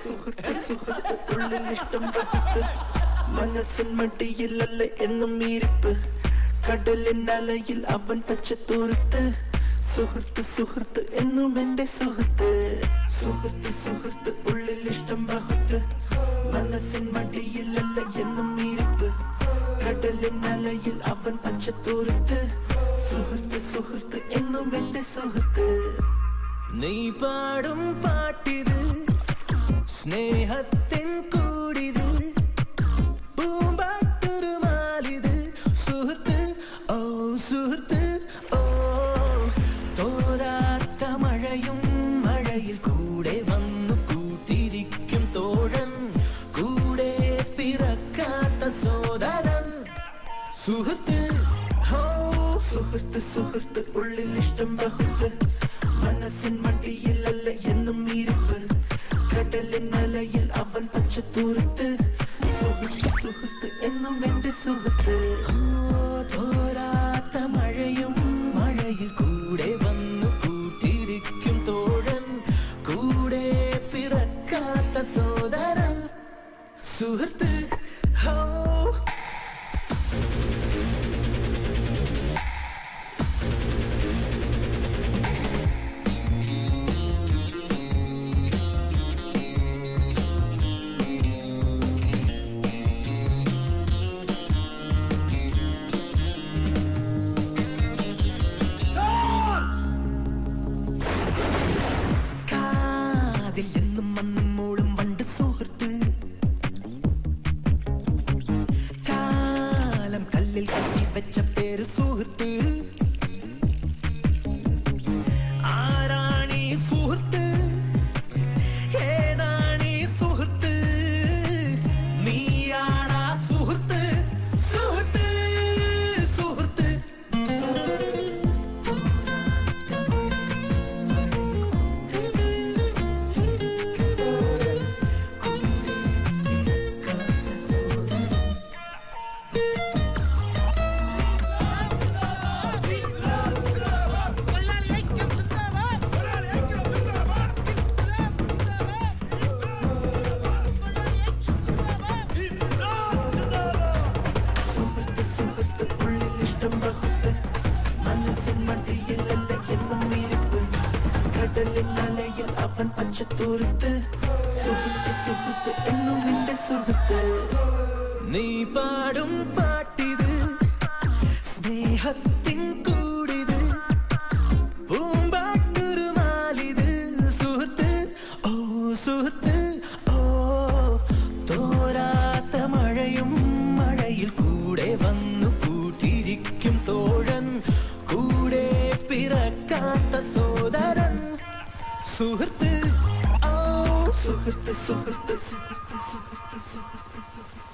സുഹൃത്ത് സുഹൃത്ത് ഉള്ളിലിഷ്ടം വകുത്ത് മനസ്സിൻ മടിയിലല്ല എന്നും ഇരിപ്പ് കടലിൻ അലയിൽ അവൻ പച്ചത്തൂർത്ത് സുഹൃത്ത് സുഹൃത്ത് എന്നും എന്റെ സുഹൃത്ത് സുഹൃത്ത് സുഹൃത്ത് ഉള്ളിലിഷ്ടം വകുത്ത് മനസ്സിൻ മടിയിലല്ല എന്നും ഇരിപ്പ് കടലിൻ അലയിൽ അവൻ പച്ചത്തൂർത്ത് സുഹൃത്ത് സുഹൃത്ത് എന്നും എന്റെ സുഹൃത്ത് നീ പാടും പാട്ടിത് സ്നേഹത്തിൻ കൂടിത് പൂമ്പാട്ടുരുമാലിത് സുഹൃത്ത് ഓ സുഹൃത്ത് ഓ തോരാത്ത മഴയും മഴയിൽ കൂടെ വന്നു കൂട്ടിരിക്കും തോഴൻ കൂടെ പിറക്കാത്ത സോദരൻ സുഹൃത്ത് ഹോ സുഹൃത്ത് സുഹൃത്ത് ഉള്ളിൽ ഇഷ്ടം ബഹുത്ത് മനസ്സിൻ മടിയിലല്ല എന്നും ഇരിപ്പ് കടലിൻ അലയിൽ അവൻ പച്ചത്തൂർത്ത് സുഹൃത്ത് സുഹൃത്ത് എന്നും എന്റെ സുഹൃത്ത് തോരാത്ത മഴയും മഴയിൽ കൂടെ വന്നു കൂട്ടിരിക്കും തോഴൻ കൂടെ പിറക്കാത്ത സോദരൻ സുഹൃത്ത് ഹോ കാതിൽ എന്നും മണ്ണും മൂളും വണ്ട് സുഹൃത്ത് കാലം കല്ലിൽ കത്തി വെച്ച പേര് സുഹൃത്ത് ആരാണീ സുഹൃത്ത് ഏതാണീ സുഹൃത്ത് നീയാണാ സുഹൃത്ത് സുഹൃത്ത് സുഹൃത്ത് സുഹൃത്ത് സുഹൃത്ത് ഉള്ളിൽ ഇഷ്ടം ബഹുത്ത് മനസ്സിൻ മടിയിലല്ല എന്നും ഇരിപ്പ് കടലിൻ അലയിൽ അവൻ പച്ചത്തൂർത്ത് സുഹൃത്ത് സുഹൃത്ത് എന്നും എന്റെ സുഹൃത്ത് നീ പാടും പാട്ടിത് സ്നേഹത്തിൻ കൂടിത് പൂമ്പാട്ടുരുമാലിത് സുഹൃത്ത് ഓ സുഹൃത്ത് ഓ തോരാത്ത മഴയും മഴയിൽ കൂടെ വന്നു കൂട്ടിരിക്കും തോഴൻ കൂടെ പിറക്കാത്ത സോദരൻ സുഹൃത്ത് ഓ സുഹൃത്ത് സുഹൃത്ത് സുഹൃത്ത് സുഹൃത്ത് സുഹൃത്ത് സുഹൃത്ത്